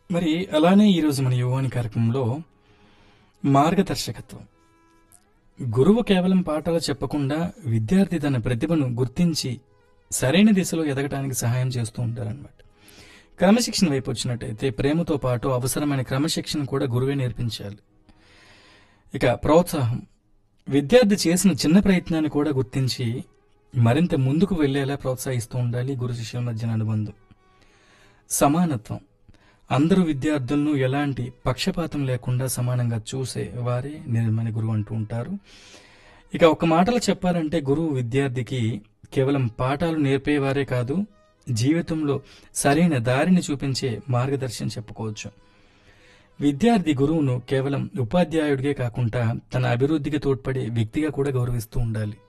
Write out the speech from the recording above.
మరి అలానే ఈరోజు మన యువాని కార్యక్రమంలో మార్గదర్శకత్వం గురువు కేవలం పాఠాలు చెప్పకుండా విద్యార్థి తన ప్రతిభను గుర్తించి సరైన దిశలో ఎదగటానికి సహాయం చేస్తూ ఉంటారన్నమాట క్రమశిక్షణ వైపు వచ్చినట్టయితే ప్రేమతో పాటు అవసరమైన క్రమశిక్షణ కూడా గురువే నేర్పించాలి ఇక ప్రోత్సాహం విద్యార్థి చేసిన చిన్న ప్రయత్నాన్ని కూడా గుర్తించి మరింత ముందుకు వెళ్లేలా ప్రోత్సహిస్తూ ఉండాలి గురు శిష్యుల మధ్యన అనుబంధం సమానత్వం అందరూ విద్యార్థులను ఎలాంటి పక్షపాతం లేకుండా సమానంగా చూసే వారే నిర్మని గురువు అంటూ ఉంటారు ఇక ఒక మాటలో చెప్పాలంటే గురువు విద్యార్థికి కేవలం పాఠాలు నేర్పేవారే కాదు జీవితంలో సరైన దారిని చూపించే మార్గదర్శనం చెప్పుకోవచ్చు విద్యార్థి గురువును కేవలం ఉపాధ్యాయుడిగే కాకుండా తన అభివృద్ధికి తోడ్పడే వ్యక్తిగా కూడా గౌరవిస్తూ ఉండాలి